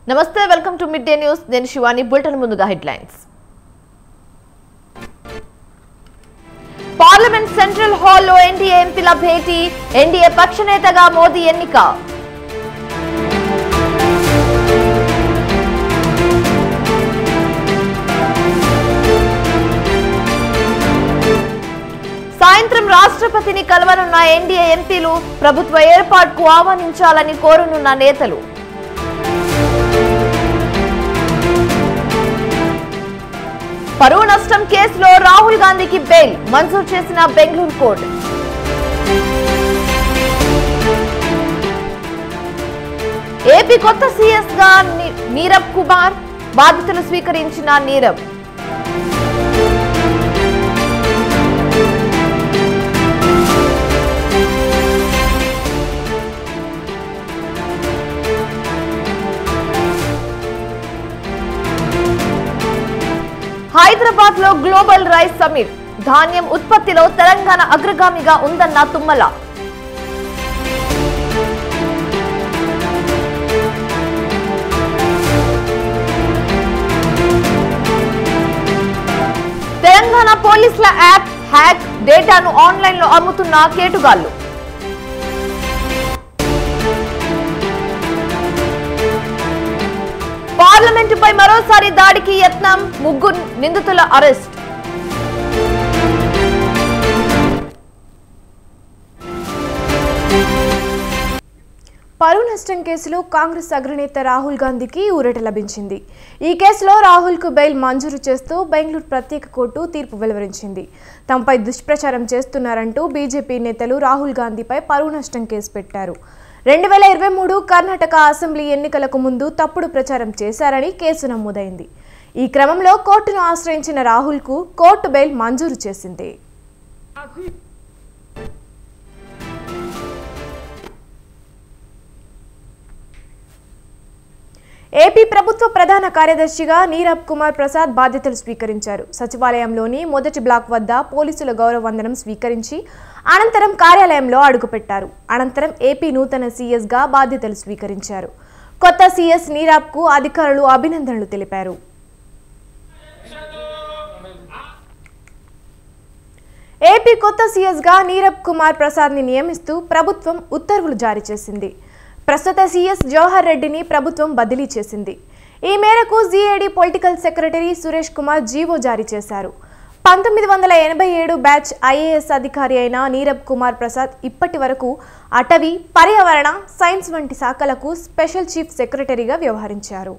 నమస్తే welcome to mid day news నేను Shivani bulletin ముందుగా హెడ్లైన్స్ పార్లమెంట్ సెంట్రల్ హాల్లో ఎన్డీఏ ఎంపీల భేటీ ఎన్డీఏ పక్ష నేతగా మోదీ ఎన్నిక సాయంత్రం రాష్ట్రపతిని కలవనున్న ఎన్డీఏ ఎంపీలు ప్రభుత్వ ఏర్పాటుకు ఆహ్వానించాలని కోరనున్న నేతలు పరువు నష్టం కేసులో రాహుల్ గాంధీకి బెయిల్ మంజూరు చేసిన బెంగళూరు కోర్టు ఏపీ కొత్త సీఎస్ గా ని- నీరబ్ కుమార్ బాధ్యతలు స్వీకరించిన నీరబ్ హైదరాబాద్ లో గ్లోబల్ రైస్ సమిట్ ధాన్యం ఉత్పత్తిలో తెలంగాణ అగ్రగామిగా ఉందన్న తుమ్మల తెలంగాణ పోలీసుల యాప్ హ్యాక్ డేటాను ఆన్లైన్ లో అమ్ముతున్న కేటుగాళ్లు పార్లమెంటుపై మరోసారి దాడికి యత్నం ముగ్గురు నిందితుల అరెస్ట్ పరువు నష్టం కేసులో కాంగ్రెస్ అగ్రనేత రాహుల్ గాంధీకి ఊరట లభించింది ఈ కేసులో రాహుల్కు బెయిల్ మంజూరు చేస్తూ బెంగళూరు ప్రత్యేక కోర్టు తీర్పు వెలువరించింది తమపై దుష్ప్రచారం చేస్తున్నారంటూ బీజేపీ నేతలు రాహుల్ గాంధీపై పరువు నష్టం కేసు పెట్టారు రెండు వేల ఇరవై మూడు కర్ణాటక అసెంబ్లీ ఎన్నికలకు ముందు తప్పుడు ప్రచారం చేశారని కేసు నమోదైంది ఈ క్రమంలో కోర్టును ఆశ్రయించిన రాహుల్కు కోర్టు బెయిల్ మంజూరు చేసింది ఏపీ ప్రభుత్వ ప్రధాన కార్యదర్శిగా నీరబ్ కుమార్ ప్రసాద్ బాధ్యతలు స్వీకరించారు సచివాలయంలోని మొదటి బ్లాక్ వద్ద పోలీసుల గౌరవ వందనం స్వీకరించి అనంతరం కార్యాలయంలో అడుగుపెట్టారు అనంతరం ఏపీ నూతన సీఎస్గా బాధ్యతలు స్వీకరించారు కొత్త సీఎస్ నీరబ్కు అధికారులు అభినందనలు తెలిపారు ఏపీ కొత్త సీఎస్గా నీరబ్ కుమార్ ప్రసాద్ని నియమిస్తూ ప్రభుత్వం ఉత్తర్వులు జారీ చేసింది ప్రస్తుత సీఎస్ జవహర్ రెడ్డిని ప్రభుత్వం బదిలీ చేసింది ఈ మేరకు GAD political secretary Suresh Kumar GO జారీ చేశారు పంతొమ్మిది వందల ఎనభై ఏడు బ్యాచ్ ఐఏఎస్ అధికారి అయిన నీరబ్ కుమార్ ప్రసాద్ ఇప్పటి వరకు అటవీ పర్యావరణ సైన్స్ వంటి శాఖలకు స్పెషల్ చీఫ్ సెక్రటరీగా వ్యవహరించారు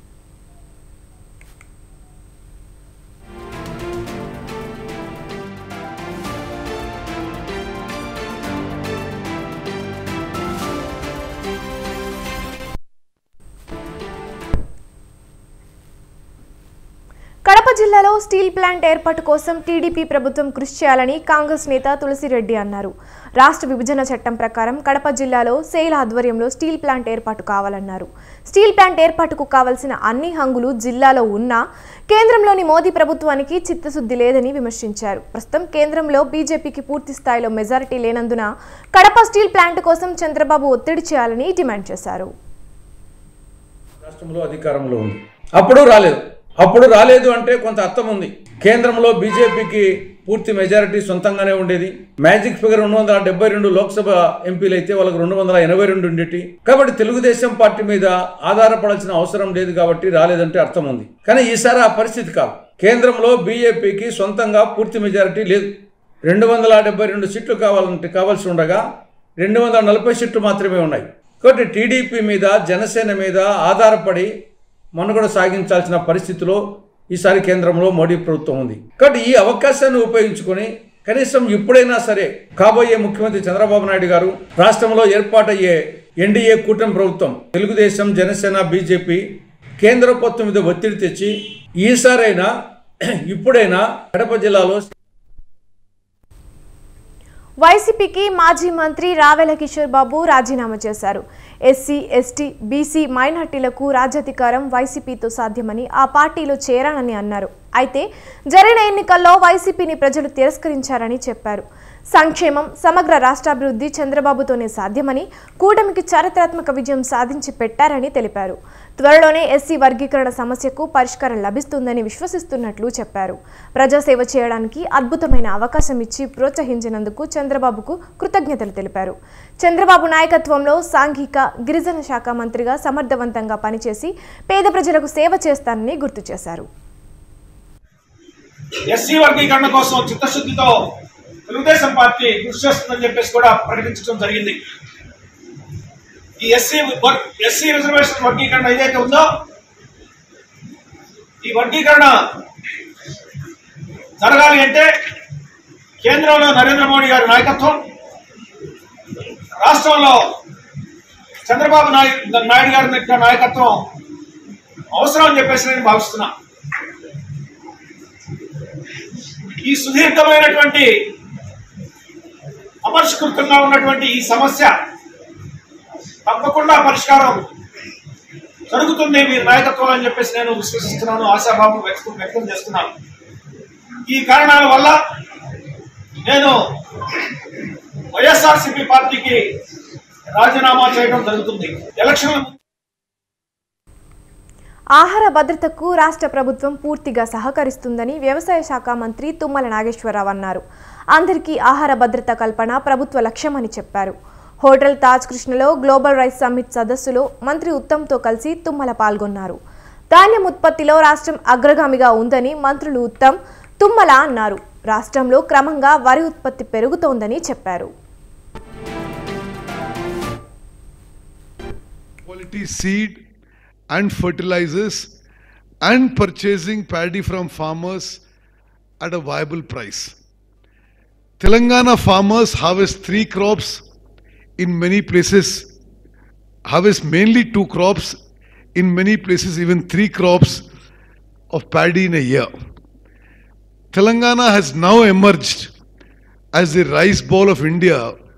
కడప జిల్లాలో స్టీల్ ప్లాంట్ ఏర్పాటు కోసం టీడీపీ ప్రభుత్వం కృషి చేయాలని కాంగ్రెస్ నేత తులసిరెడ్డి అన్నారు రాష్ట్ర విభజన చట్టం ప్రకారం కడప జిల్లాలో సెయిల్ ఆధ్వర్యంలో స్టీల్ ప్లాంట్ ఏర్పాటు కావాలన్నారు స్టీల్ ప్లాంట్ ఏర్పాటుకు కావలసిన అన్ని హంగులు జిల్లాలో ఉన్నా కేంద్రంలోని మోదీ ప్రభుత్వానికి చిత్తశుద్ధి లేదని విమర్శించారు ప్రస్తుతం కేంద్రంలో బీజేపీకి పూర్తి స్థాయిలో మెజారిటీ లేనందున కడప స్టీల్ ప్లాంట్ కోసం చంద్రబాబు ఒత్తిడి చేయాలని డిమాండ్ చేశారు రాష్ట్రంలో అధికారంలో ఉంది అప్పుడు రాలేదు అప్పుడు రాలేదు అంటే కొంత అర్థం ఉంది కేంద్రంలో బీజేపీకి పూర్తి మెజారిటీ సొంతంగానే ఉండేది మ్యాజిక్ ఫిగర్ రెండు వందల డెబ్బై రెండు లోక్సభ ఎంపీలు అయితే వాళ్ళకి రెండు వందల ఎనభై రెండు ఉండేటి కాబట్టి తెలుగుదేశం పార్టీ మీద ఆధారపడాల్సిన అవసరం లేదు కాబట్టి రాలేదంటే అర్థం ఉంది కానీ ఈసారి ఆ పరిస్థితి కాదు కేంద్రంలో బీజేపీకి సొంతంగా పూర్తి మెజారిటీ లేదు రెండు వందల డెబ్బై రెండు సీట్లు కావాలంటే కావాల్సి ఉండగా రెండు వందల నలభై సీట్లు మాత్రమే ఉన్నాయి కాబట్టి టీడీపీ మీద జనసేన మీద ఆధారపడి మనుగడ సాగించాల్సిన పరిస్థితిలో ఈసారి కేంద్రంలో మోడీ ప్రభుత్వం ఉంది కాబట్టి ఈ అవకాశాన్ని ఉపయోగించుకొని కనీసం ఇప్పుడైనా సరే కాబోయే ముఖ్యమంత్రి చంద్రబాబు నాయుడు గారు రాష్ట్రంలో ఏర్పాటయ్యే ఎన్డీఏ కూటమి ప్రభుత్వం తెలుగుదేశం జనసేన బీజేపీ కేంద్ర ప్రభుత్వం మీద ఒత్తిడి తెచ్చి ఈసారైనా ఇప్పుడైనా కడప జిల్లాలో వైసీపీకి మాజీ మంత్రి రావెల కిషోర్ బాబు రాజీనామా చేశారు ఎస్సీ ఎస్టీ బీసీ మైనార్టీలకు రాజ్యాధికారం వైసీపీతో సాధ్యమని ఆ పార్టీలో చేరానని అన్నారు అయితే జరిగిన ఎన్నికల్లో వైసీపీని ప్రజలు తిరస్కరించారని చెప్పారు సంక్షేమం సమగ్ర రాష్ట్రాభివృద్ధి చంద్రబాబుతోనే సాధ్యమని కూటమికి చారిత్రాత్మక విజయం సాధించి పెట్టారని తెలిపారు త్వరలోనే ఎస్సీ వర్గీకరణ సమస్యకు పరిష్కారం లభిస్తుందని విశ్వసిస్తున్నట్లు చెప్పారు ప్రజాసేవ చేయడానికి అద్భుతమైన అవకాశం ఇచ్చి ప్రోత్సహించినందుకు చంద్రబాబుకు కృతజ్ఞతలు తెలిపారు చంద్రబాబు నాయకత్వంలో సాంఘిక గిరిజన శాఖ మంత్రిగా సమర్థవంతంగా పనిచేసి పేద ప్రజలకు సేవ చేస్తానని గుర్తు చేశారు ఎస్సీ వర్గీకరణ కోసం చిత్తశుద్ధితో తెలుగుదేశం పార్టీ కృషి చేస్తుందని చెప్పేసి కూడా ప్రకటించడం జరిగింది ఈ ఎస్సీ వర్- ఎస్సీ రిజర్వేషన్ వర్గీకరణ ఏదైతే ఉందో ఈ వర్గీకరణ జరగాలి అంటే కేంద్రంలో నరేంద్ర మోడీ గారి నాయకత్వం రాష్ట్రంలో చంద్రబాబు నాయుడు నాయుడు గారి యొక్క నాయకత్వం అవసరం అని చెప్పేసి నేను భావిస్తున్నా ఈ సుదీర్ఘమైనటువంటి అమర్షకృతంగా ఉన్నటువంటి ఈ సమస్య తప్పకుండా పరిష్కారం జరుగుతుంది మీరు నాయకత్వం అని చెప్పేసి నేను విశ్వసిస్తున్నాను ఆశాభావం వ్యక్తం వ్యక్తం చేస్తున్నాను ఈ కారణాల వల్ల నేను వైఎస్ఆర్సీపీ పార్టీకి రాజీనామా చేయడం జరుగుతుంది ఎలక్షన్ల ముందు ఆహార భద్రతకు రాష్ట్ర ప్రభుత్వం పూర్తిగా సహకరిస్తుందని వ్యవసాయ శాఖ మంత్రి తుమ్మల నాగేశ్వరరావు అన్నారు అందరికీ ఆహార భద్రత కల్పన ప్రభుత్వ లక్ష్యమని చెప్పారు హోటల్ తాజ్ కృష్ణలో గ్లోబల్ రైస్ సమ్మిట్ సదస్సులో మంత్రి ఉత్తమ్తో కలిసి తుమ్మల పాల్గొన్నారు ధాన్యం ఉత్పత్తిలో రాష్ట్రం అగ్రగామిగా ఉందని మంత్రులు ఉత్తమ్ తుమ్మల అన్నారు రాష్ట్రంలో క్రమంగా వరి ఉత్పత్తి పెరుగుతోందని చెప్పారు quality seed and fertilizers and purchasing paddy from farmers at a viable price. Telangana farmers harvest three crops in many places, harvest mainly two crops, in many places even three crops of paddy in a year. Telangana has now emerged as the rice bowl of India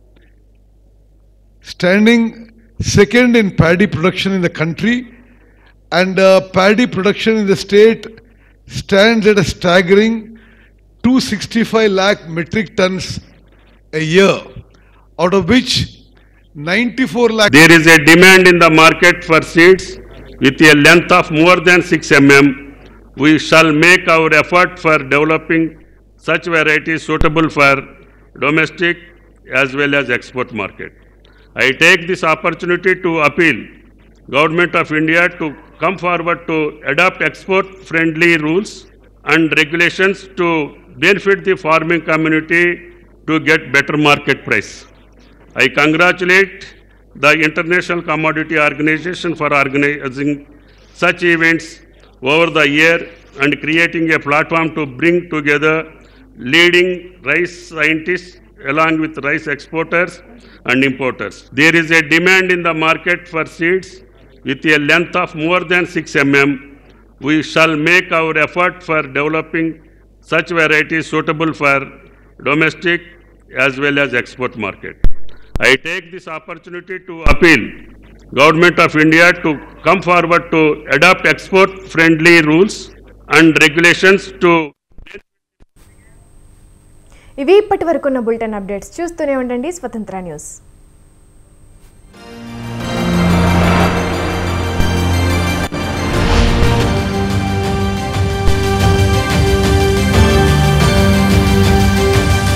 standing second in paddy production in the country and uh, paddy production in the state stands at a staggering 265 lakh metric tons a year out of which 94 lakh There is a demand in the market for seeds with a length of more than 6 mm. We shall make our effort for developing such varieties suitable for domestic as well as export market. I take this opportunity to appeal Government of India to come forward to adopt export-friendly rules and regulations to benefit the farming community to get better market price. I congratulate the International Commodity Organization for organizing such events over the year and creating a platform to bring together leading rice scientists along with rice exporters and importers. There is a demand in the market for seeds with a length of more than 6 mm. We shall make our effort for developing such varieties suitable for domestic as well as export market. I take this opportunity to appeal Government of India to come forward to adopt export-friendly rules and regulations to ఇవి ఇప్పటి వరకున్న bulletin updates చూస్తూనే ఉండండి స్వతంత్ర news